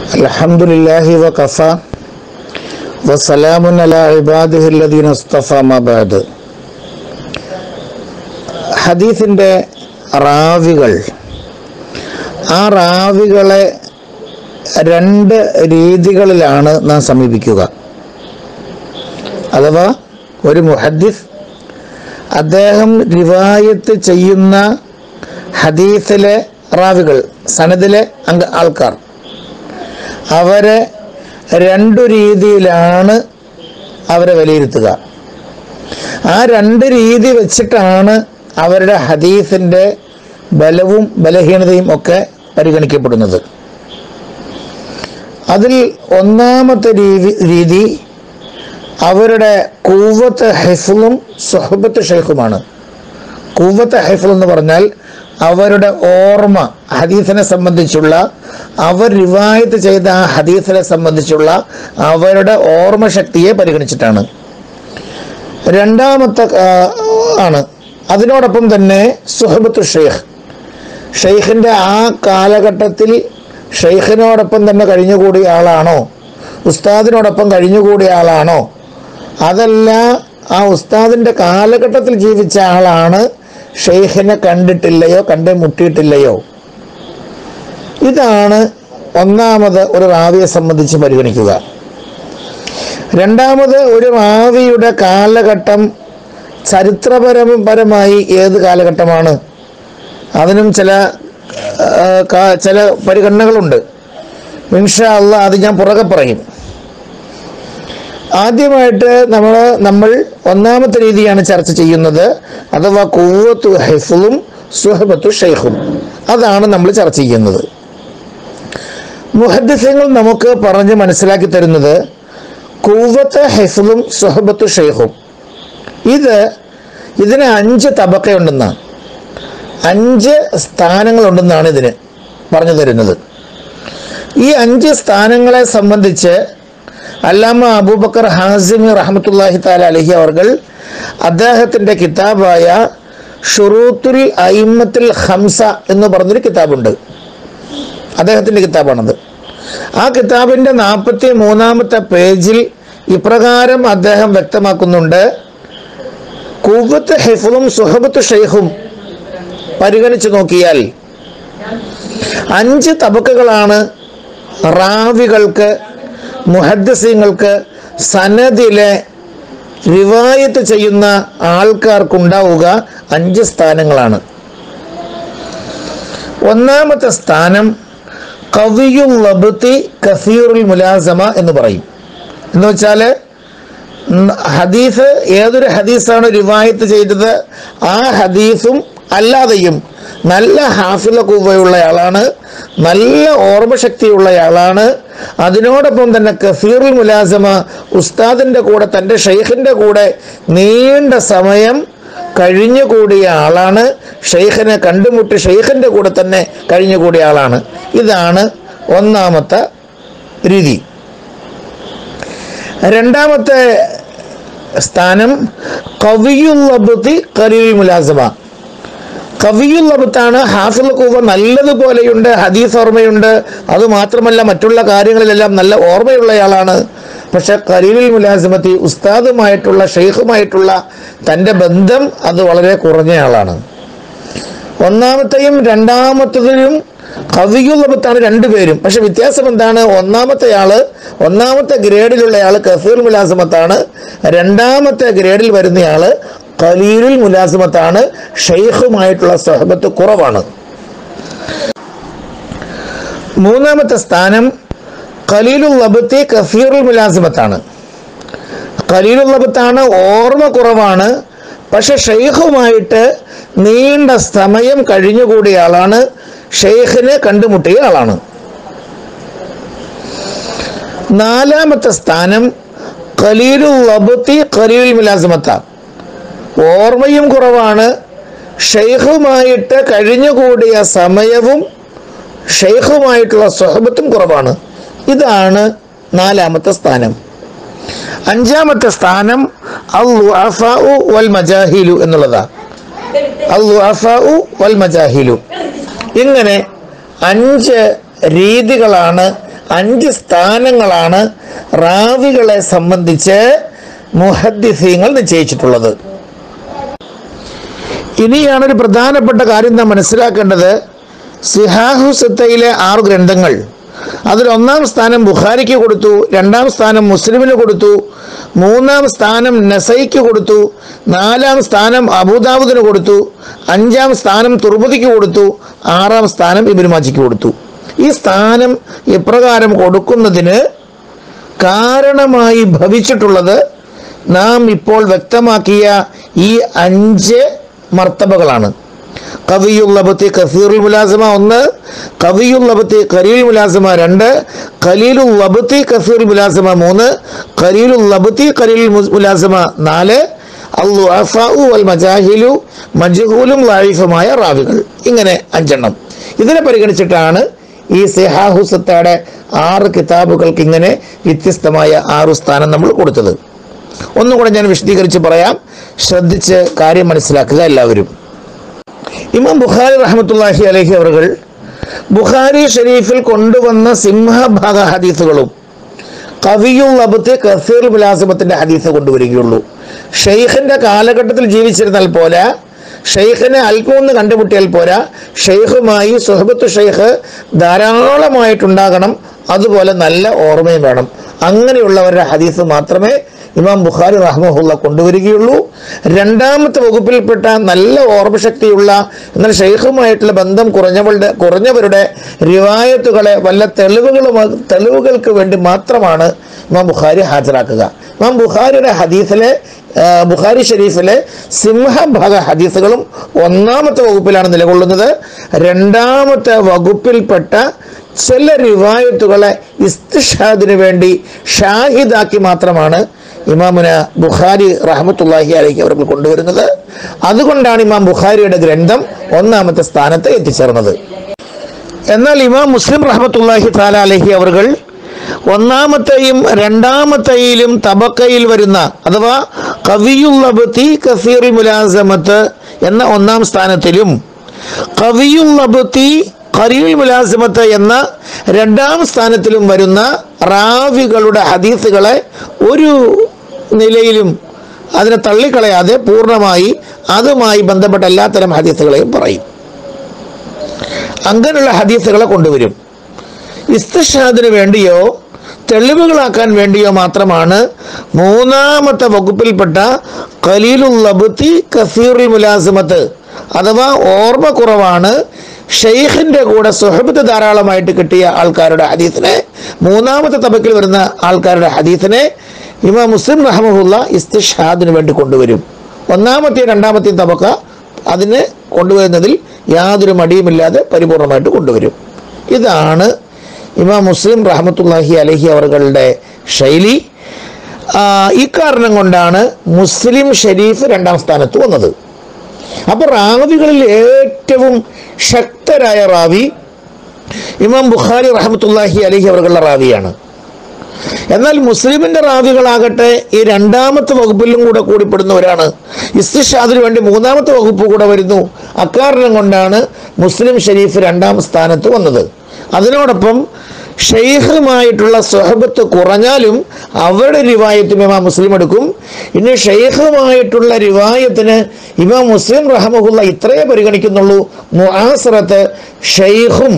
الحمد لله وكفى وسلام على عباده الذين اصطفى ما بعد ഹദീസിൻ്റെ റാവികൾ ആ റാവികളെ രണ്ട് രീതികളിലാണ് നാം സമീപിക്കുക അഥവാ ഒരു മുഹദ്ദിസ് അദ്ദേഹം റിവായത്ത് ചെയ്യുന്ന ഹദീസിലെ റാവികൾ സനദിലെ അംഗ ആൾക്കാർ അവരെ രണ്ടു രീതിയിലാണ് അവരെ വിലയിരുത്തുക ആ രണ്ട് രീതി വെച്ചിട്ടാണ് അവരുടെ ഹദീസിൻ്റെ ബലവും ബലഹീനതയും ഒക്കെ പരിഗണിക്കപ്പെടുന്നത് അതിൽ ഒന്നാമത്തെ രീതി രീതി അവരുടെ കൂവത്ത് ഹെഫുളും സുഹബത്ത് ഷെയ്ഖുമാണ് കൂവത്ത് ഹെഫുൾ എന്ന് പറഞ്ഞാൽ അവരുടെ ഓർമ്മ ഹദീസിനെ സംബന്ധിച്ചുള്ള അവർ റിവായത്ത് ചെയ്ത ആ ഹദീസിനെ സംബന്ധിച്ചുള്ള അവരുടെ ഓർമ്മ ശക്തിയെ പരിഗണിച്ചിട്ടാണ് രണ്ടാമത്തെ ആ, ആണ് അതിനോടൊപ്പം തന്നെ സുഹബത്ത് ഷെയ്ഖ് ഷെയ്ഖിൻ്റെ ആ കാലഘട്ടത്തിൽ ഷെയ്ഖിനോടൊപ്പം തന്നെ കഴിഞ്ഞുകൂടിയ ആളാണോ ഉസ്താദിനോടൊപ്പം കഴിഞ്ഞുകൂടിയ ആളാണോ അതല്ല ആ ഉസ്താദിൻ്റെ കാലഘട്ടത്തിൽ ജീവിച്ച ആളാണ് ഷെയ്ഖിനെ കണ്ടിട്ടില്ലയോ കണ്ടു മുട്ടിയിട്ടില്ലയോ ഇതാണ് ഒന്നാമത് ഒരു റാവിയെ സംബന്ധിച്ച് പരിഗണിക്കുക രണ്ടാമത് ഒരു റാവിയുടെ കാലഘട്ടം ചരിത്രപരപരമായി ഏത് കാലഘട്ടമാണ് അതിനും ചില ആ, കാ- ചില പരിഗണനകളുണ്ട് ഇൻഷാ അല്ല അത് ഞാൻ പുറകെ പറയും ആദ്യമായിട്ട് നമ്മൾ നമ്മൾ ഒന്നാമത്തെ രീതിയാണ് ചർച്ച ചെയ്യുന്നത് അഥവാ കൂവത്തു ഹെഫുളും സുഹബത്തു ഷെയ്ഖും അതാണ് നമ്മൾ ചർച്ച ചെയ്യുന്നത് മുഹദ്ദിസങ്ങൾ നമുക്ക് പറഞ്ഞ് മനസ്സിലാക്കി തരുന്നത് കൂവത്ത് ഹെഫുളും സുഹബത്തു ഷെയ്ഖും ഇത് ഇതിന് അഞ്ച് തബക്കയുണ്ടെന്നാണ് അഞ്ച് സ്ഥാനങ്ങളുണ്ടെന്നാണ് ഇതിന് പറഞ്ഞു തരുന്നത് ഈ അഞ്ച് സ്ഥാനങ്ങളെ സംബന്ധിച്ച് അല്ലാമ അബൂബക്കർ ഹാസിമി റഹമത്തുല്ലാഹി താല അലഹി അവർകൾ അദ്ദേഹത്തിൻ്റെ കിതാബായ ഷുറൂത്തുൽ അയിമത്തുൽ ഹംസ എന്ന് പറഞ്ഞൊരു കിതാബുണ്ട് അദ്ദേഹത്തിൻ്റെ കിതാബാണത് ആ കിതാബിൻ്റെ നാൽപ്പത്തി മൂന്നാമത്തെ പേജിൽ ഇപ്രകാരം അദ്ദേഹം വ്യക്തമാക്കുന്നുണ്ട് കൂവത്ത് ഹിഫും സുഹബത്ത് ഷെയ്ഖും പരിഗണിച്ചു നോക്കിയാൽ അഞ്ച് തബക്കുകളാണ് റാവികൾക്ക് മുഹദ്ദസിങ്ങൾക്ക് സനദിലെ റിവായത്ത് ചെയ്യുന്ന ആൾക്കാർക്കുണ്ടാവുക അഞ്ച് സ്ഥാനങ്ങളാണ് ഒന്നാമത്തെ സ്ഥാനം കവിയുൽ ലബത്തി കസീറുൽ മുലാസമ എന്ന് പറയും എന്ന് വെച്ചാൽ ഹദീസ് ഏതൊരു ഹദീസാണ് റിവായത്ത് ചെയ്തത് ആ ഹദീസും അല്ലാതെയും നല്ല ഹാഫില കൂവയുള്ളയാളാണ് നല്ല ഓർമ്മശക്തിയുള്ളയാളാണ് അതിനോടൊപ്പം തന്നെ കസീറുൽ മുലാസമ ഉസ്താദിൻ്റെ കൂടെ തൻ്റെ ഷെയ്ഖിൻ്റെ കൂടെ നീണ്ട സമയം കഴിഞ്ഞുകൂടിയ ആളാണ് ഷെയ്ഖിനെ കണ്ടുമുട്ടി ഷെയ്ഖിൻ്റെ കൂടെ തന്നെ കഴിഞ്ഞുകൂടിയ ആളാണ് ഇതാണ് ഒന്നാമത്തെ രീതി രണ്ടാമത്തെ സ്ഥാനം കവിയുള്ളബത്തി കരീൽ മുലാസമ കവിയുള്ളബത്താണ് ഹാഫിൽ കൂവ നല്ലതുപോലെയുണ്ട് ഹദീസ് ഓർമ്മയുണ്ട് അതുമാത്രമല്ല മറ്റുള്ള കാര്യങ്ങളിലെല്ലാം നല്ല ഓർമ്മയുള്ളയാളാണ് പക്ഷെ കരീലുൽ മുലാസിമത്തി ഉസ്താദുമായിട്ടുള്ള ഷെയ്ഖുമായിട്ടുള്ള തൻ്റെ ബന്ധം അത് വളരെ കുറഞ്ഞയാളാണ് ഒന്നാമത്തെയും രണ്ടാമത്തതിലും കവിയുള്ളബത്താണ് രണ്ടുപേരും പക്ഷെ വ്യത്യാസം എന്താണ് ഒന്നാമത്തെ ആള് ഒന്നാമത്തെ ഗ്രേഡിലുള്ള ആള് കസീർ മുലാസമത്താണ് രണ്ടാമത്തെ ഗ്രേഡിൽ വരുന്നയാള് കലീലുൽ മുലാസമത്താണ് ഷെയ്ഖുമായിട്ടുള്ള സഹബത്ത് കുറവാണ് മൂന്നാമത്തെ സ്ഥാനം ഖലീലുൽ ലബത്തി കസീറുൽ മുലാസിമത്താണ് ഖലീലുൽ ലബത്താണ് ഓർമ്മ കുറവാണ് പക്ഷെ ഷെയ്ഖുമായിട്ട് നീണ്ട സമയം കഴിഞ്ഞുകൂടിയ ആളാണ് ഷെയ്ഖിനെ കണ്ടുമുട്ടിയ ആളാണ് നാലാമത്തെ സ്ഥാനം ഖലീലുൽ ലബത്തി ഖലീലുൽ മുലാസിമത്ത ഓർമ്മയും കുറവാണ് ഷെയ്ഖുമായിട്ട് കഴിഞ്ഞുകൂടിയ സമയവും ഷെയ്ഖുമായിട്ടുള്ള സ്വഹബത്തും കുറവാണ് ഇതാണ് നാലാമത്തെ സ്ഥാനം അഞ്ചാമത്തെ സ്ഥാനം അൽ വൽ മജാഹിലു എന്നുള്ളതാ അൽ വൽ മജാഹിലു ഇങ്ങനെ അഞ്ച് രീതികളാണ് അഞ്ച് സ്ഥാനങ്ങളാണ് റാവികളെ സംബന്ധിച്ച് മുഹദ്ദിസീങ്ങൾ നിശ്ചയിച്ചിട്ടുള്ളത് ഇനിയാണ് ഒരു പ്രധാനപ്പെട്ട കാര്യം നാം മനസ്സിലാക്കേണ്ടത് സിഹാഹു സിത്തയിലെ ആറ് ഗ്രന്ഥങ്ങൾ അതിൽ ഒന്നാം സ്ഥാനം ബുഖാരിക്ക് കൊടുത്തു രണ്ടാം സ്ഥാനം മുസ്ലിമിന് കൊടുത്തു മൂന്നാം സ്ഥാനം നസൈക്ക് കൊടുത്തു നാലാം സ്ഥാനം അബൂദാബുദിന് കൊടുത്തു അഞ്ചാം സ്ഥാനം തുർബതിക്ക് കൊടുത്തു ആറാം സ്ഥാനം ഇബിന് മാജിക്ക് കൊടുത്തു ഈ സ്ഥാനം ഇപ്രകാരം കൊടുക്കുന്നതിന് കാരണമായി ഭവിച്ചിട്ടുള്ളത് നാം ഇപ്പോൾ വ്യക്തമാക്കിയ ഈ അഞ്ച് മർത്തബകളാണ് കവിയുൽ ലബത്തി കസീറുൽ മുലാസമ ഒന്ന് കവിയുൽ ലബത്തി കരീൽ മുലാസമ രണ്ട് ഖലീലുൽ ലബത്തി കസീർ മുലാസമ മൂന്ന് ഖലീലുൽ ലബത്തി കരീൽ മു- മുലാസമ നാല് അള്ളു അഫാഉ വൽ മജാഹിലു മജ്ഹൂലും ലൈഫുമായ റാവികൾ ഇങ്ങനെ അഞ്ചെണ്ണം ഇതിനെ പരിഗണിച്ചിട്ടാണ് ഈ സിഹാഹുസത്തയുടെ ആറ് കിതാബുകൾക്ക് ഇങ്ങനെ വ്യത്യസ്തമായ ആറു സ്ഥാനം നമ്മൾ കൊടുത്തത് ഒന്നുകൂടെ ഞാൻ വിശദീകരിച്ച് പറയാം ശ്രദ്ധിച്ച് കാര്യം മനസ്സിലാക്കുക എല്ലാവരും ഇമാം ബുഖാരി റഹ്മത്തുള്ളാഹി അലഹി അവറുകൾ ബുഖാരി ഷരീഫിൽ കൊണ്ടുവന്ന സിംഹഭാഗ ഹദീസുകളും കവിയുൽ ലബത്ത് കസീർ മുലാസിമത്തിന്റെ ഹദീസ് കൊണ്ടുവരികയുള്ളൂ ഷെയ്ഖിന്റെ കാലഘട്ടത്തിൽ ജീവിച്ചിരുന്നാൽ പോരാ ഷെയ്ഖിനെ അല്പമൊന്ന് കണ്ടുമുട്ടിയാൽ പോരാ ഷെയ്ഖുമായി സുഹബത്ത് ഷെയ്ഖ് ധാരാളമായിട്ടുണ്ടാകണം അതുപോലെ നല്ല ഓർമ്മയും വേണം അങ്ങനെയുള്ളവരുടെ ഹദീസ് മാത്രമേ ഇമാം ബുഖാരി റഹ്മുല്ല കൊണ്ടുവരികയുള്ളൂ രണ്ടാമത്തെ വകുപ്പിൽപ്പെട്ട നല്ല ഓർമ്മശക്തിയുള്ള എന്നാൽ ഷെയ്ഖുമായിട്ടുള്ള ബന്ധം കുറഞ്ഞവരുടെ കുറഞ്ഞവരുടെ റിവായത്തുകളെ വല്ല തെളിവുകളും തെളിവുകൾക്ക് വേണ്ടി മാത്രമാണ് ഇമാം ബുഖാരി ഹാജരാക്കുക ഇമാം ബുഖാരിയുടെ ഹദീസിലെ ആ, ബുഖാരി ഷരീഫിലെ സിംഹഭാഗ ഹദീസുകളും ഒന്നാമത്തെ വകുപ്പിലാണ് നിലകൊള്ളുന്നത് രണ്ടാമത്തെ വകുപ്പിൽപ്പെട്ട ചില റിവായത്തുകളെ ഇസ്തിഷാദിന് വേണ്ടി ഷാഹിദാക്കി മാത്രമാണ് ഇമാമുന ബുഖാരി റഹ്മത്തുല്ലാഹി അലൈഹി അവർ കൊണ്ടുവരുന്നത് അതുകൊണ്ടാണ് ഇമാം ബുഖാരിയുടെ ഗ്രന്ഥം ഒന്നാമത്തെ സ്ഥാനത്ത് എത്തിച്ചേർന്നത് എന്നാൽ ഇമാം മുസ്ലിം റഹ്മത്തുല്ലാഹി താല അലഹി അവർകൾ ഒന്നാമത്തെയും രണ്ടാമത്തെയിലും തബക്കയിൽ വരുന്ന അഥവാ കവിയുള്ളബത്തി കസീർ മുലാസമത്ത് എന്ന ഒന്നാം സ്ഥാനത്തിലും കവിയുള്ളബത്തി ഖരീൽ മുലാസിമത്ത് എന്ന രണ്ടാം സ്ഥാനത്തിലും വരുന്ന റാവികളുടെ ഹദീസുകളെ ഒരു നിലയിലും അതിനെ തള്ളിക്കളയാതെ പൂർണ്ണമായി അതുമായി ബന്ധപ്പെട്ട എല്ലാത്തരം ഹദീസുകളെയും പറയും അങ്ങനെയുള്ള ഹദീസുകളെ കൊണ്ടുവരും ഇസ്തഷാദിന് വേണ്ടിയോ തെളിവുകളാക്കാൻ വേണ്ടിയോ മാത്രമാണ് മൂന്നാമത്തെ വകുപ്പിൽപ്പെട്ട ഖലീലുൽ ലബുത്തി കസീറുൽ മുലാസിമത്ത് അഥവാ ഓർമ്മ കുറവാണ് ഷെയ്ഖിന്റെ കൂടെ സുഹബത്ത് ധാരാളമായിട്ട് കിട്ടിയ ആൾക്കാരുടെ ഹദീസിനെ മൂന്നാമത്തെ തബക്കിൽ വരുന്ന ആൾക്കാരുടെ ഹദീസിനെ ഇമാം മുസ്ലിം റഹമുല്ല ഇസ്തിഷാദിന് വേണ്ടി കൊണ്ടുവരും ഒന്നാമത്തെയും രണ്ടാമത്തെയും തബക്ക അതിനെ കൊണ്ടുവരുന്നതിൽ യാതൊരു മടിയുമില്ലാതെ പരിപൂർണമായിട്ട് കൊണ്ടുവരും ഇതാണ് ഇമാം മുസ്ലിം റഹമത്തുല്ലാഹി അലഹി അവറുകളുടെ ശൈലി ആ, ഇക്കാരണം കൊണ്ടാണ് മുസ്ലിം ഷരീഫ് രണ്ടാം സ്ഥാനത്ത് വന്നത് അപ്പോൾ റാവികളിൽ ഏറ്റവും ശക്തരായ റാവി ഇമാം ബുഖാരി റഹമത്തുല്ലാഹി അലഹി അവറുകളുടെ റാവിയാണ് എന്നാൽ മുസ്ലിമിന്റെ റാവികളാകട്ടെ ഈ രണ്ടാമത്തെ വകുപ്പിലും കൂടെ കൂടിപ്പെടുന്നവരാണ് ഇസ്തിഷാദിന് വേണ്ടി മൂന്നാമത്തെ വകുപ്പ് കൂടെ വരുന്നു അക്കാരണം കൊണ്ടാണ് മുസ്ലിം ഷരീഫ് രണ്ടാം സ്ഥാനത്ത് വന്നത് അതിനോടൊപ്പം ഷെയ്ഖുമായിട്ടുള്ള സ്വഹബത്ത് കുറഞ്ഞാലും അവരുടെ റിവായത്തും ഇമാം മുസ്ലിം എടുക്കും ഇനി ഷെയ്ഖുമായിട്ടുള്ള റിവായത്തിന് ഇമാം മുസ്ലിം റഹമുല്ല ഇത്രയേ പരിഗണിക്കുന്നുള്ളൂ മുആസറത്ത് ഷെയ്ഖും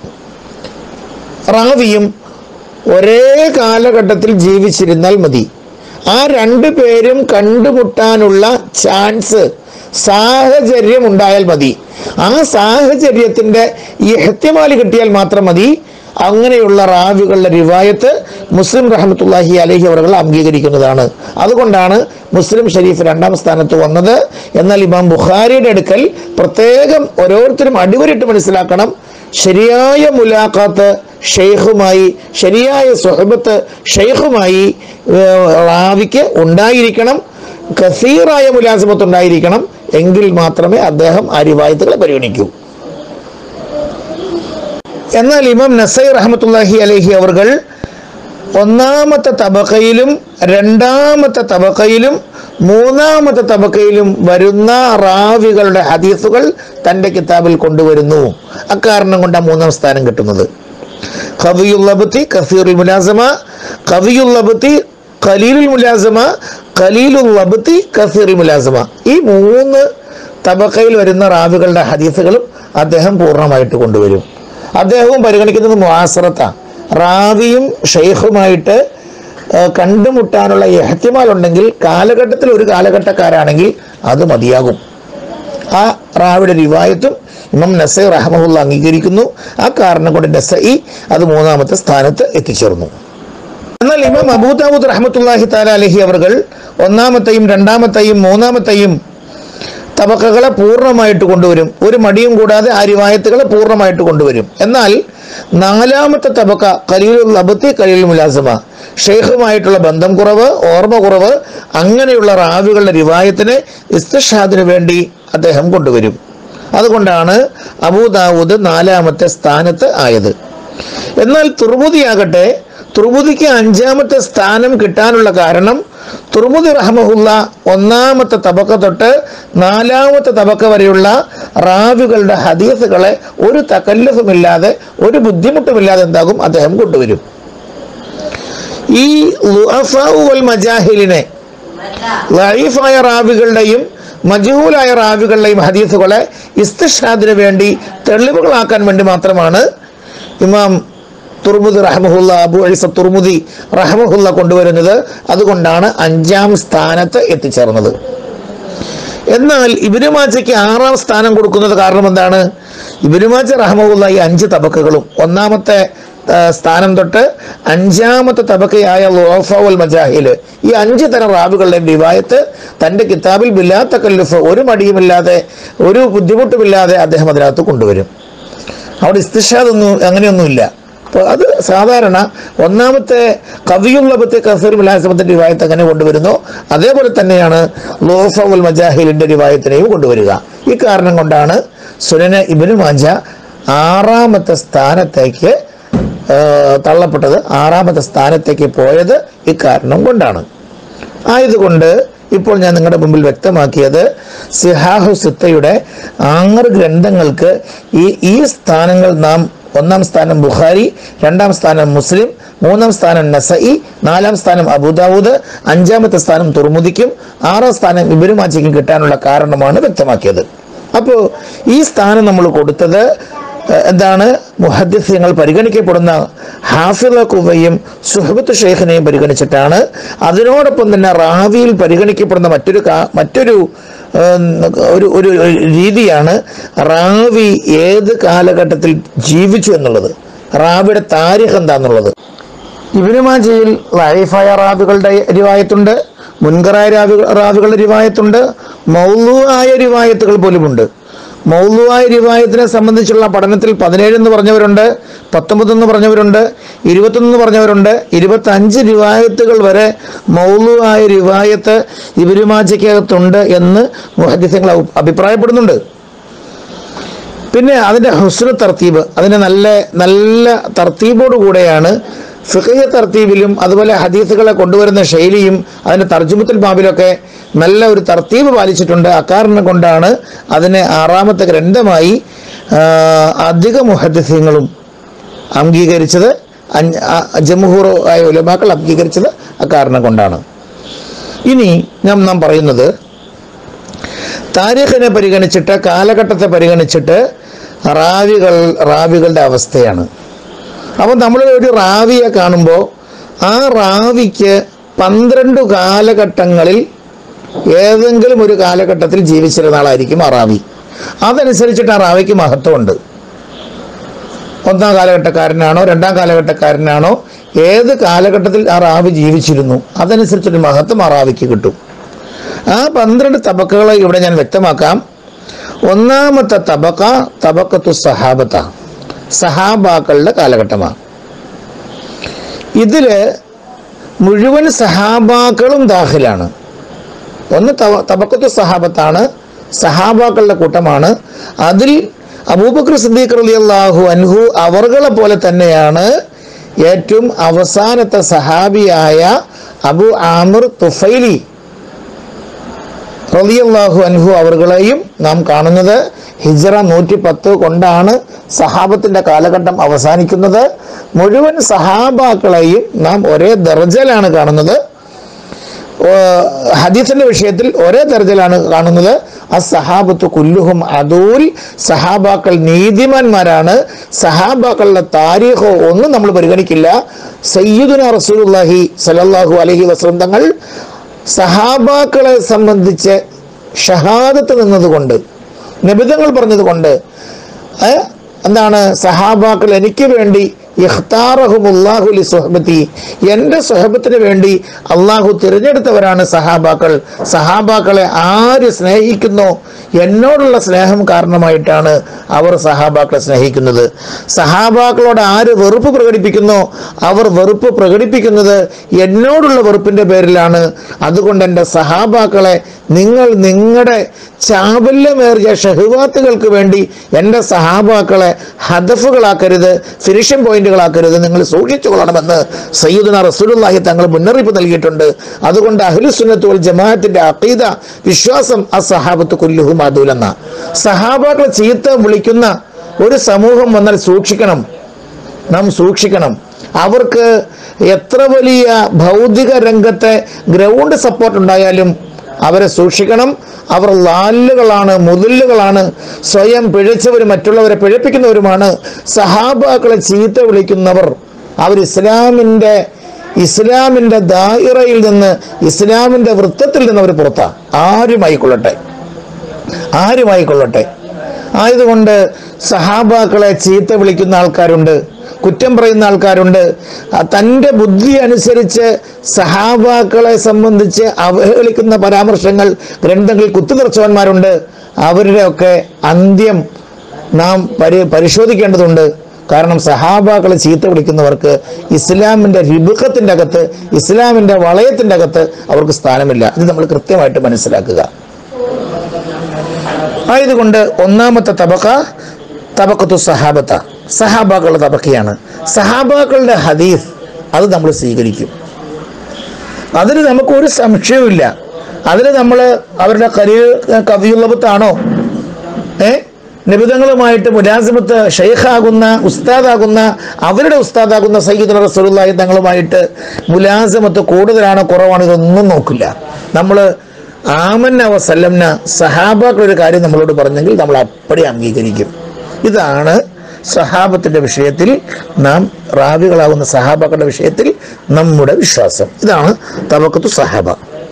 റാവിയും ഒരേ കാലഘട്ടത്തിൽ ജീവിച്ചിരുന്നാൽ മതി ആ രണ്ടു പേരും കണ്ടുമുട്ടാനുള്ള ചാൻസ് സാഹചര്യം ഉണ്ടായാൽ മതി ആ സാഹചര്യത്തിന്റെ ഈ ഹത്യമാലി കിട്ടിയാൽ മാത്രം മതി അങ്ങനെയുള്ള റാവികളുടെ റിവായത്ത് മുസ്ലിം റഹമത്തുല്ലാഹി അലഹി അവറുകൾ അംഗീകരിക്കുന്നതാണ് അതുകൊണ്ടാണ് മുസ്ലിം ഷരീഫ് രണ്ടാം സ്ഥാനത്ത് വന്നത് എന്നാൽ ഇമാം ബുഖാരിയുടെ അടുക്കൽ പ്രത്യേകം ഓരോരുത്തരും അടിവരിട്ട് മനസ്സിലാക്കണം ശരിയായ മുലാഖാത്ത് ഷെയ്ഖുമായി ശരിയായ സുഹബത്ത് ഷെയ്ഖുമായി ഏഹ്, റാവിക്ക് ഉണ്ടായിരിക്കണം കസീറായ മുലാസമത്ത് ഉണ്ടായിരിക്കണം എങ്കിൽ മാത്രമേ അദ്ദേഹം ആ റിവായത്തുകളെ പരിഗണിക്കൂ എന്നാൽ ഇമാം നസൈ റഹമത്തുല്ലാഹി അലഹി അവർകൾ ഒന്നാമത്തെ തബക്കയിലും രണ്ടാമത്തെ തബക്കയിലും മൂന്നാമത്തെ തബക്കയിലും വരുന്ന റാവികളുടെ ഹദീസുകൾ തൻ്റെ കിതാബിൽ കൊണ്ടുവരുന്നു അക്കാരണം കൊണ്ട് ആ മൂന്നാം സ്ഥാനം കിട്ടുന്നത് കവിയുള്ളബത്തി കസീറുൽ മുലാസമ കവിയുള്ളബത്തി ഖലീലുൽ മുലാസമ ഖലീലുള്ളബത്തി കസീറുൽ മുലാസമ ഈ മൂന്ന് തബക്കയിൽ വരുന്ന റാവികളുടെ ഹദീസുകളും അദ്ദേഹം പൂർണ്ണമായിട്ട് കൊണ്ടുവരും അദ്ദേഹവും പരിഗണിക്കുന്നത് മുആസറത്ത റാവിയും ഷെയ്ഖുമായിട്ട് ഏഹ്, കണ്ടുമുട്ടാനുള്ള എഹ്തിമാൽ ഉണ്ടെങ്കിൽ കാലഘട്ടത്തിൽ ഒരു കാലഘട്ടക്കാരാണെങ്കിൽ അത് മതിയാകും ആ റാവിയുടെ റിവായത്തും ഇമാം നസൈ റഹ്മുള്ള അംഗീകരിക്കുന്നു ആ കാരണം കൊണ്ട് നസൈ അത് മൂന്നാമത്തെ സ്ഥാനത്ത് എത്തിച്ചേർന്നു എന്നാൽ ഇമാം അബൂദാവൂദ് റഹ്മത്തുല്ലാഹി താല അലഹി അവർ ഒന്നാമത്തെയും രണ്ടാമത്തെയും മൂന്നാമത്തെയും തബക്കകളെ പൂർണ്ണമായിട്ട് കൊണ്ടുവരും ഒരു മടിയും കൂടാതെ ആ റിവായത്തുകളെ പൂർണ്ണമായിട്ട് കൊണ്ടുവരും എന്നാൽ നാലാമത്തെ തബക്ക കലീലുൽ ലബത്തി കലീൽ മുലാസമ ഷെയ്ഖുമായിട്ടുള്ള ബന്ധം കുറവ് ഓർമ്മ കുറവ് അങ്ങനെയുള്ള റാവികളുടെ റിവായത്തിന് ഇസ്തിഷാദിന് വേണ്ടി അദ്ദേഹം കൊണ്ടുവരും അതുകൊണ്ടാണ് അബൂദാവൂദ് നാലാമത്തെ സ്ഥാനത്ത് ആയത് എന്നാൽ തുർമുദിയാകട്ടെ തുർമുദിക്ക് അഞ്ചാമത്തെ സ്ഥാനം കിട്ടാനുള്ള കാരണം തുർമുദി റഹ്മഹുല്ല ഒന്നാമത്തെ തബക്ക തൊട്ട് നാലാമത്തെ തബക്ക വരെയുള്ള റാവികളുടെ ഹദീസുകളെ ഒരു തകല്ലുഫുമില്ലാതെ ഒരു ബുദ്ധിമുട്ടുമില്ലാതെ എന്താകും അദ്ദേഹം കൊണ്ടുവരും ഈ ലുഅഫാഉ വൽ മജാഹിലിനെ ലൈഫായ റാവികളുടെയും മജഹൂലായ റാവികളുടെയും ഹദീസുകളെ ഇസ്തിഷാദിന് വേണ്ടി തെളിവുകളാക്കാൻ വേണ്ടി മാത്രമാണ് ഇമാം തുർമുദി റഹ്മുല്ല അബു അലിസ തുർമുദി റഹ്മുല്ല കൊണ്ടുവരുന്നത് അതുകൊണ്ടാണ് അഞ്ചാം സ്ഥാനത്ത് എത്തിച്ചേർന്നത് എന്നാൽ ഇബിനു മാജയ്ക്ക് ആറാം സ്ഥാനം കൊടുക്കുന്നത് കാരണം എന്താണ് ഇബിനു മാജ റഹ്മുല്ല ഈ അഞ്ച് തബക്കകളും ഒന്നാമത്തെ ആ, സ്ഥാനം തൊട്ട് അഞ്ചാമത്തെ തബക്കയായ ലോഫുൽ മജാഹിൽ ഈ അഞ്ച് തരം റാബുകളുടെ റിവായത്ത് തൻ്റെ കിതാബിൽ ബില്ലാത്ത കല്ലുഫ് ഒരു മടിയുമില്ലാതെ ഒരു ബുദ്ധിമുട്ടുമില്ലാതെ അദ്ദേഹം അതിനകത്ത് കൊണ്ടുവരും അവിടെ ഇസ്തിഷാദൊന്നും അങ്ങനെയൊന്നുമില്ല അപ്പോൾ അത് സാധാരണ ഒന്നാമത്തെ കവിയുള്ളപത്തെ കസീർ മിലാസമത്തിൻ്റെ റിവായത്ത് അങ്ങനെ കൊണ്ടുവരുന്നു അതേപോലെ തന്നെയാണ് ലോഫുൽ മജാഹിലിൻ്റെ റിവായത്തിനെയും കൊണ്ടുവരിക ഈ കാരണം കൊണ്ടാണ് സുനന ഇബിനു മാജ ആറാമത്തെ സ്ഥാനത്തേക്ക് ആ, തള്ളപ്പെട്ടത് ആറാമത്തെ സ്ഥാനത്തേക്ക് പോയത് ഇക്കാരണം കൊണ്ടാണ് ആയതുകൊണ്ട് ഇപ്പോൾ ഞാൻ നിങ്ങളുടെ മുമ്പിൽ വ്യക്തമാക്കിയത് സിഹാഹു സിത്തയുടെ ആറ് ഗ്രന്ഥങ്ങൾക്ക് ഈ ഈ സ്ഥാനങ്ങൾ നാം ഒന്നാം സ്ഥാനം ബുഖാരി രണ്ടാം സ്ഥാനം മുസ്ലിം മൂന്നാം സ്ഥാനം നസഇ നാലാം സ്ഥാനം അബുദാവൂദ് അഞ്ചാമത്തെ സ്ഥാനം തുർമുദിക്കും ആറാം സ്ഥാനം ഇബിരുമാച്ചിക്കും കിട്ടാനുള്ള കാരണമാണ് വ്യക്തമാക്കിയത് അപ്പോൾ ഈ സ്ഥാനം നമ്മൾ കൊടുത്തത് ഏഹ്, എന്താണ് മുഹദ്ദിസ്യങ്ങൾ പരിഗണിക്കപ്പെടുന്ന ഹാഫിള കുവയും സുഹബത്ത് ഷെയ്ഖിനെയും പരിഗണിച്ചിട്ടാണ് അതിനോടൊപ്പം തന്നെ റാവിയിൽ പരിഗണിക്കപ്പെടുന്ന മറ്റൊരു കാ- മറ്റൊരു ഏഹ്, ഒരു ഒരു രീതിയാണ് റാവി ഏത് കാലഘട്ടത്തിൽ ജീവിച്ചു എന്നുള്ളത് റാവിയുടെ താരിഖ് എന്താന്നുള്ളത് ഇബിനുമാജയിൽ ലൈഫായ റാബികളുടെ റിവായത്തുണ്ട് മുൻകറായ രാവി റാബികളുടെ റിവായത്തുണ്ട് മൗലുവായ റിവായത്തുകൾ പോലുമുണ്ട് മൗലുവായ റിവായത്തിനെ സംബന്ധിച്ചുള്ള പഠനത്തിൽ പതിനേഴ് എന്ന് പറഞ്ഞവരുണ്ട് പത്തൊമ്പത് എന്ന് പറഞ്ഞവരുണ്ട് ഇരുപത്തൊന്ന് എന്ന് പറഞ്ഞവരുണ്ട് ഇരുപത്തി അഞ്ച് റിവായത്തുകൾ വരെ മൗലുവായ റിവായത്ത് ഇബിനുമാജയ്ക്കകത്തുണ്ട് എന്ന് മുഹദ്ദിസങ്ങൾ അഭിപ്രായപ്പെടുന്നുണ്ട് പിന്നെ അതിൻ്റെ ഹുസ്ന തർത്തീബ് അതിൻ്റെ നല്ല നല്ല തർത്തീബോട് കൂടെയാണ് ഫിഖിയ തർത്തീബിലും അതുപോലെ ഹദീസുകളെ കൊണ്ടുവരുന്ന ശൈലിയും അതിൻ്റെ തർജുമത്തുൽ ബാബിലൊക്കെ നല്ല ഒരു തർത്തീബ് പാലിച്ചിട്ടുണ്ട് അക്കാരണം കൊണ്ടാണ് അതിനെ ആറാമത്തെ ഗ്രന്ഥമായി ആ, അധിക മുഹദ്ദിസ്യങ്ങളും അംഗീകരിച്ചത് അഞ്ച്- ആ- ജംഹൂർ ആയ ഉലമാക്കൾ അംഗീകരിച്ചത് അക്കാരണം കൊണ്ടാണ് ഇനി ഞാൻ നാം പറയുന്നത് താരീഖിനെ പരിഗണിച്ചിട്ട് കാലഘട്ടത്തെ പരിഗണിച്ചിട്ട് റാവികൾ റാവികളുടെ അവസ്ഥയാണ് അപ്പം നമ്മൾ ഒരു റാവിയെ കാണുമ്പോൾ ആ റാവിക്ക് പന്ത്രണ്ട് കാലഘട്ടങ്ങളിൽ ഏതെങ്കിലും ഒരു കാലഘട്ടത്തിൽ ജീവിച്ചിരുന്ന ആളായിരിക്കും ആ റാവി അതനുസരിച്ചിട്ട് ആ റാവിക്ക് മഹത്വമുണ്ട് ഒന്നാം കാലഘട്ടക്കാരനാണോ രണ്ടാം കാലഘട്ടക്കാരനാണോ ഏത് കാലഘട്ടത്തിൽ ആ റാവി ജീവിച്ചിരുന്നു അതനുസരിച്ചൊരു മഹത്വം ആ റാവിക്ക് കിട്ടും ആ പന്ത്രണ്ട് തബക്കകളെ ഇവിടെ ഞാൻ വ്യക്തമാക്കാം ഒന്നാമത്തെ തബക്ക തബക്കത്തു സഹാബത്ത സഹാബാക്കളുടെ കാലഘട്ടമാണ് ഇതില് മുഴുവൻ സഹാബാക്കളും ദാഖിലാണ് ഒന്ന് തവ- തബക്കത്തു സഹാബത്താണ് സഹാബാക്കളുടെ കൂട്ടമാണ് അതിൽ അബൂബക്കർ സിദ്ദീഖ് റളിയല്ലാഹു അൻഹു അവർകളെ പോലെ തന്നെയാണ് ഏറ്റവും അവസാനത്തെ സഹാബിയായ അബു ആമിർ തുഫൈലി റളിയല്ലാഹു അൻഹു അവറുകളെയും നാം കാണുന്നത് ഹിജ്റ നൂറ്റി പത്ത് കൊണ്ടാണ് സഹാബത്തിന്റെ കാലഘട്ടം അവസാനിക്കുന്നത് മുഴുവൻ സഹാബാക്കളെയും നാം ഒരേ ദർജയിലാണ് കാണുന്നത് ഏർ ഹദീസിന്റെ വിഷയത്തിൽ ഒരേ തരത്തിലാണ് കാണുന്നത് ആ സഹാബത്ത് കുല്ലുഹും അതൂൽ സഹാബാക്കൾ നീതിമാന്മാരാണ് സഹാബാക്കളുടെ താരീഖോ ഒന്നും നമ്മൾ പരിഗണിക്കില്ല സയ്യിദുന റസൂലുള്ളാഹി സല്ലല്ലാഹു അലൈഹി വസല്ലം തങ്ങൾ സഹാബാക്കളെ സംബന്ധിച്ച് ഷഹാദത്ത് നിന്നതുകൊണ്ട് നിബിധങ്ങൾ പറഞ്ഞതുകൊണ്ട് ഏ, എന്താണ് സഹാബാക്കൾ എനിക്ക് വേണ്ടി ഇഖ്താറഹുമുല്ലാഹു ലി സുഹബത്തി എൻ്റെ സുഹബത്തിന് വേണ്ടി അള്ളാഹു തിരഞ്ഞെടുത്തവരാണ് സഹാബാക്കൾ സഹാബാക്കളെ ആര് സ്നേഹിക്കുന്നോ എന്നോടുള്ള സ്നേഹം കാരണമായിട്ടാണ് അവർ സഹാബാക്കളെ സ്നേഹിക്കുന്നത് സഹാബാക്കളോട് ആര് വെറുപ്പ് പ്രകടിപ്പിക്കുന്നോ അവർ വെറുപ്പ് പ്രകടിപ്പിക്കുന്നത് എന്നോടുള്ള വെറുപ്പിൻ്റെ പേരിലാണ് അതുകൊണ്ട് എൻ്റെ സഹാബാക്കളെ നിങ്ങൾ നിങ്ങളുടെ ചാബല്യമേറിയ ഷഹുവാത്തുകൾക്ക് വേണ്ടി എൻ്റെ സഹാബാക്കളെ ഹദഫുകളാക്കരുത് ഫിനിഷിംഗ് പോയിന്റുകളാക്കരുത് നിങ്ങൾ സൂക്ഷിച്ചു കൊള്ളണമെന്ന് സയ്യിദുന റസൂലുള്ളാഹി തങ്ങൾ മുന്നറിയിപ്പ് നൽകിയിട്ടുണ്ട് അതുകൊണ്ട് അഹ്ലുസുന്നത്ത് വൽ ജമാഅത്തിന്റെ അഖീദ വിശ്വാസം ആ സഹാബത്ത് കുല്ലുഹും അതുലെന്ന സഹാബാക്കളെ ചീത്ത വിളിക്കുന്ന ഒരു സമൂഹം വന്നാൽ സൂക്ഷിക്കണം നാം സൂക്ഷിക്കണം അവർക്ക് എത്ര വലിയ ഭൗതിക രംഗത്തെ ഗ്രൗണ്ട് സപ്പോർട്ട് ഉണ്ടായാലും അവരെ സൂക്ഷിക്കണം അവർ ലാലുകളാണ് മുതലുകളാണ് സ്വയം പിഴച്ചവരും മറ്റുള്ളവരെ പിഴപ്പിക്കുന്നവരുമാണ് സഹാബാക്കളെ ചീത്ത വിളിക്കുന്നവർ അവർ ഇസ്ലാമിൻ്റെ ഇസ്ലാമിൻ്റെ ദായിറയിൽ നിന്ന് ഇസ്ലാമിൻ്റെ വൃത്തത്തിൽ നിന്ന് അവർ പുറത്താണ് ആരുമായിക്കൊള്ളട്ടെ ആരുമായിക്കൊള്ളട്ടെ ആയതുകൊണ്ട് സഹാബാക്കളെ ചീത്ത വിളിക്കുന്ന ആൾക്കാരുണ്ട് കുറ്റം പറയുന്ന ആൾക്കാരുണ്ട് ആ തൻ്റെ ബുദ്ധി അനുസരിച്ച് സഹാബാക്കളെ സംബന്ധിച്ച് അവഹേളിക്കുന്ന പരാമർശങ്ങൾ ഗ്രന്ഥങ്ങളിൽ കുത്തിനിറച്ചവന്മാരുണ്ട് അവരുടെയൊക്കെ അന്ത്യം നാം പരി പരിശോധിക്കേണ്ടതുണ്ട് കാരണം സഹാബാക്കളെ ചീത്ത വിളിക്കുന്നവർക്ക് ഇസ്ലാമിൻ്റെ രിബുഖത്തിൻ്റെ അകത്ത് ഇസ്ലാമിൻ്റെ വളയത്തിൻ്റെ അകത്ത് അവർക്ക് സ്ഥാനമില്ല ഇത് നമ്മൾ കൃത്യമായിട്ട് മനസ്സിലാക്കുക ആയതുകൊണ്ട് ഒന്നാമത്തെ തബക്ക തബക്കത്തു സഹാബത്ത സഹാബാക്കളുടെ തബക്കയാണ് സഹാബാക്കളുടെ ഹദീസ് അത് നമ്മൾ സ്വീകരിക്കും അതിന് നമുക്ക് ഒരു സംശയവുമില്ല അതിന് നമ്മൾ അവരുടെ കരി കവിയുള്ളപത്താണോ ഏ നിബിധങ്ങളുമായിട്ട് മുലാസിമത്ത് ഷെയ്ഖാകുന്ന ഉസ്താദാകുന്ന അവരുടെ ഉസ്താദാകുന്ന സയ്യിദ് റസൂലുള്ളാഹി തങ്ങളുമായിട്ട് മുലാസിമത്ത് കൂടുതലാണോ കുറവാണോ ഇതൊന്നും നോക്കില്ല നമ്മൾ ആമന്ന വസല്ലംന സഹാബാക്കൾ ഒരു കാര്യം നമ്മളോട് പറഞ്ഞെങ്കിൽ നമ്മൾ അപ്പടി അംഗീകരിക്കും ഇതാണ് സഹാബത്തിന്റെ വിഷയത്തിൽ നാം റാവികളാകുന്ന സഹാബാക്കളുടെ വിഷയത്തിൽ നമ്മുടെ വിശ്വാസം ഇതാണ് തബക്കത്തു സഹാബ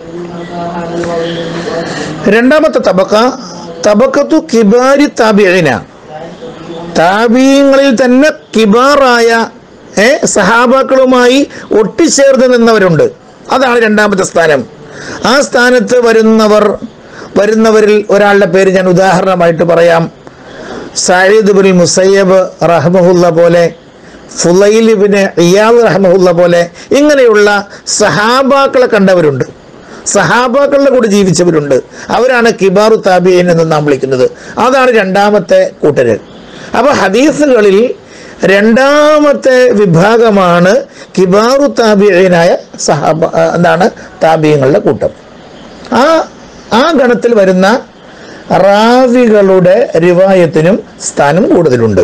രണ്ടാമത്തെ തബക്ക തബക്കത്തു കിബാരി താബിഴിന താബീങ്ങളിൽ തന്നെ കിബാറായ ഏ സഹാബാക്കളുമായി ഒട്ടിച്ചേർന്ന് നിന്നവരുണ്ട് അതാണ് രണ്ടാമത്തെ സ്ഥാനം ആ സ്ഥാനത്ത് വരുന്നവർ വരുന്നവരിൽ ഒരാളുടെ പേര് ഞാൻ ഉദാഹരണമായിട്ട് പറയാം സയ്യിദ് ബിൻ മുസയ്യബ് റഹ്മഹുല്ല പോലെ ഫുലൈൽ ബിൻ ഇയാദ് റഹ്മഹുല്ല പോലെ ഇങ്ങനെയുള്ള സഹാബാക്കളെ കണ്ടവരുണ്ട് സഹാബാക്കളുടെ കൂടെ ജീവിച്ചവരുണ്ട് അവരാണ് കിബാറു താബിയൻ എന്ന് നാം വിളിക്കുന്നത് അതാണ് രണ്ടാമത്തെ കൂട്ടര് അപ്പൊ ഹദീസുകളിൽ രണ്ടാമത്തെ വിഭാഗമാണ് കിബാറു താബിയനായ സഹാബ ആ, എന്താണ് താബിയങ്ങളുടെ കൂട്ടം ആ ആ ഗണത്തിൽ വരുന്ന റാവികളുടെ റിവായത്തിനും സ്ഥാനം കൂടുതലുണ്ട്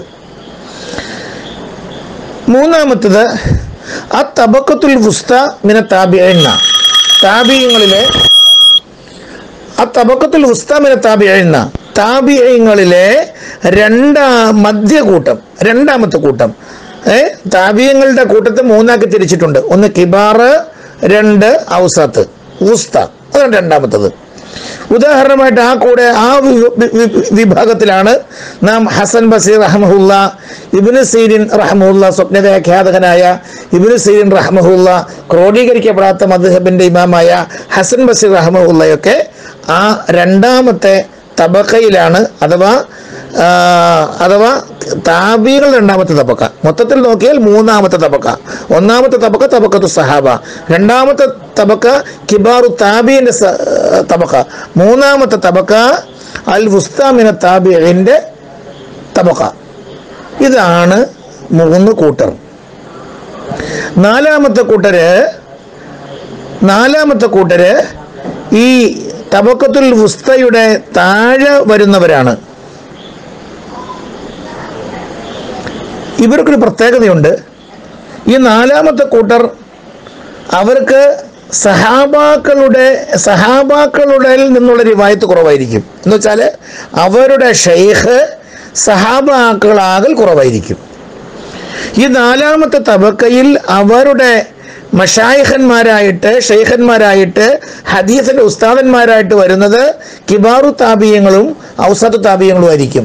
മൂന്നാമത്തത് ആ തബക്കത്തുൽ ഫുസ്ത മിന താബിയന്ന താബിയങ്ങളിലെ ആ തബക്കത്തുൽ ഫുസ്ത മിന താബിയന്ന താബിയങ്ങളിലെ രണ്ടാ മധ്യകൂട്ടം രണ്ടാമത്തെ കൂട്ടം ഏ താബിയങ്ങളുടെ കൂട്ടത്തെ മൂന്നാക്കി തിരിച്ചിട്ടുണ്ട് ഒന്ന് കിബാറ് രണ്ട് ഔസാത്ത് ഉസ്ത അതാണ് രണ്ടാമത്തത് ഉദാഹരണമായിട്ട് ആ കൂടെ ആ വി- വി- വി- വിഭാഗത്തിലാണ് നാം ഹസൻ ബസീർ റഹ്മഹുല്ല ഇബിന് സീരിൻ റഹ്മുല്ല സ്വപ്നവ്യാഖ്യാതകനായ ഇബിന് സീരിൻ റഹ്മഹുല്ല ക്രോഡീകരിക്കപ്പെടാത്ത മദ്ഹബിന്റെ ഇമാമായ ഹസൻ ബസീർ റഹ്മഹുല്ലയൊക്കെ ആ രണ്ടാമത്തെ തബക്കയിലാണ് അഥവാ ആ, അഥവാ താബികൾ രണ്ടാമത്തെ തബക്ക മൊത്തത്തിൽ നോക്കിയാൽ മൂന്നാമത്തെ തബക്ക ഒന്നാമത്തെ തബക്ക തബക്കത്തു സഹാബ രണ്ടാമത്തെ തബക്ക കിബാറു താബീന്റെ സ- തബക്ക മൂന്നാമത്തെ തബക്ക അൽ വുസ്താമിന താബിന്റെ തബക്ക ഇതാണ് മൂന്ന് കൂട്ടർ നാലാമത്തെ കൂട്ടര് നാലാമത്തെ കൂട്ടര് ഈ തബക്കത്തുൽ വുസ്തയുടെ താഴെ വരുന്നവരാണ് ഇവർക്കൊരു പ്രത്യേകതയുണ്ട് ഈ നാലാമത്തെ കൂട്ടർ അവർക്ക് സഹാബാക്കളുടെ സഹാബാക്കളുടെ നിന്നുള്ള റിവായത്ത് കുറവായിരിക്കും എന്ന് വെച്ചാൽ അവരുടെ ഷെയ്ഖ് സഹാബാക്കളാകൽ കുറവായിരിക്കും ഈ നാലാമത്തെ തബക്കയിൽ അവരുടെ മഷായിഖന്മാരായിട്ട് ഷെയ്ഖന്മാരായിട്ട് ഹദീസിന്റെ ഉസ്താദന്മാരായിട്ട് വരുന്നത് കിബാറു താപീയങ്ങളും ഔസത്ത് താപീയങ്ങളും ആയിരിക്കും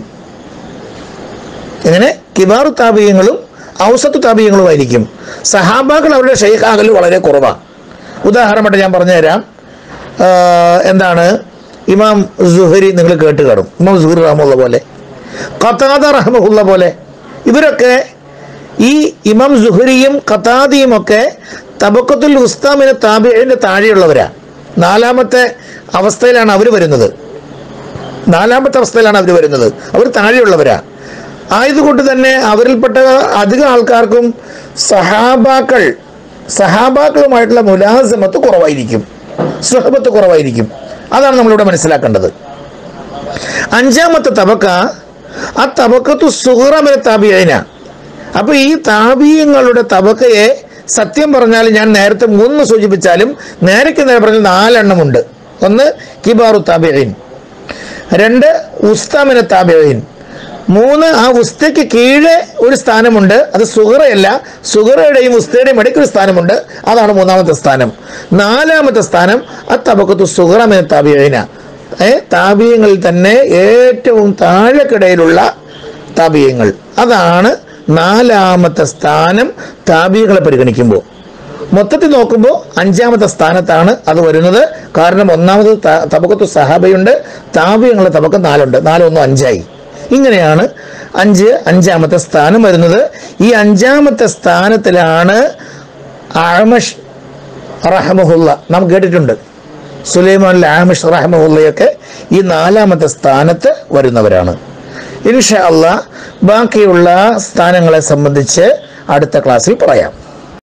എങ്ങനെ കിബാറു താപീയങ്ങളും ഔസത്ത് താപീയങ്ങളും ആയിരിക്കും സഹാബാക്കൾ അവരുടെ ഷെയ്ഖ് ആകൽ വളരെ കുറവാണ് ഉദാഹരണമായിട്ട് ഞാൻ പറഞ്ഞുതരാം ആ, എന്താണ് ഇമാം സുഹരി നിങ്ങൾ കേട്ട് കാണും ഇമാം സുഹരി റഹമുള്ള പോലെ ഖത്താദ റഹമുള്ള പോലെ ഇവരൊക്കെ ഈ ഇമാം സുഹരിയും ഖത്താദിയും ഒക്കെ തബക്കത്തുൽ ഉസ്താമിന് താബിഴിന്റെ താഴെയുള്ളവരാ നാലാമത്തെ അവസ്ഥയിലാണ് അവർ വരുന്നത് നാലാമത്തെ അവസ്ഥയിലാണ് അവർ വരുന്നത് അവർ താഴെയുള്ളവരാ ആയതുകൊണ്ട് തന്നെ അവരിൽപ്പെട്ട അധികം ആൾക്കാർക്കും സഹാബാക്കൾ സഹാബാക്കളുമായിട്ടുള്ള മുലാസമത്ത് കുറവായിരിക്കും സുഹബത്ത് കുറവായിരിക്കും അതാണ് നമ്മളിവിടെ മനസ്സിലാക്കേണ്ടത് അഞ്ചാമത്തെ തബക്ക ആ തബക്കത്തു സുഹറമിന് താബിയന അപ്പൊ ഈ താബീയങ്ങളുടെ തബക്കയെ സത്യം പറഞ്ഞാൽ ഞാൻ നേരത്തെ മൂന്ന് സൂചിപ്പിച്ചാലും നേരയ്ക്ക് നേരെ പറഞ്ഞ നാലെണ്ണമുണ്ട് ഒന്ന് കിബാറു താബിയൻ രണ്ട് ഉസ്താമിന് താബിയൻ മൂന്ന് ആ ഉസ്തയ്ക്ക് കീഴെ ഒരു സ്ഥാനമുണ്ട് അത് സുഹറയല്ല സുഹറയുടെയും ഉസ്തയുടെയും ഇടയ്ക്ക് ഒരു സ്ഥാനമുണ്ട് അതാണ് മൂന്നാമത്തെ സ്ഥാനം നാലാമത്തെ സ്ഥാനം ആ തബക്കത്തു സുഹറമിന് താബിയന ഏ താപീയങ്ങളിൽ തന്നെ ഏറ്റവും താഴെക്കിടയിലുള്ള താപീയങ്ങൾ അതാണ് നാലാമത്തെ സ്ഥാനം താപീയങ്ങളെ പരിഗണിക്കുമ്പോൾ മൊത്തത്തിൽ നോക്കുമ്പോൾ അഞ്ചാമത്തെ സ്ഥാനത്താണ് അത് വരുന്നത് കാരണം ഒന്നാമത് ത- തബക്കത്തു സഹാബയുണ്ട് താപീയങ്ങളുടെ തബക്കം നാലുണ്ട് നാലൊന്നും അഞ്ചായി ഇങ്ങനെയാണ് അഞ്ച് അഞ്ചാമത്തെ സ്ഥാനം വരുന്നത് ഈ അഞ്ചാമത്തെ സ്ഥാനത്തിലാണ് ആമഷ് റഹമുല്ല നാം കേട്ടിട്ടുണ്ട് സുലൈമാൻ ആമിഷ് റഹമുല്ലയൊക്കെ ഈ നാലാമത്തെ സ്ഥാനത്ത് വരുന്നവരാണ് ഇൻഷാ അള്ളാ ബാക്കിയുള്ള സ്ഥാനങ്ങളെ സംബന്ധിച്ച് അടുത്ത ക്ലാസ്സിൽ പറയാം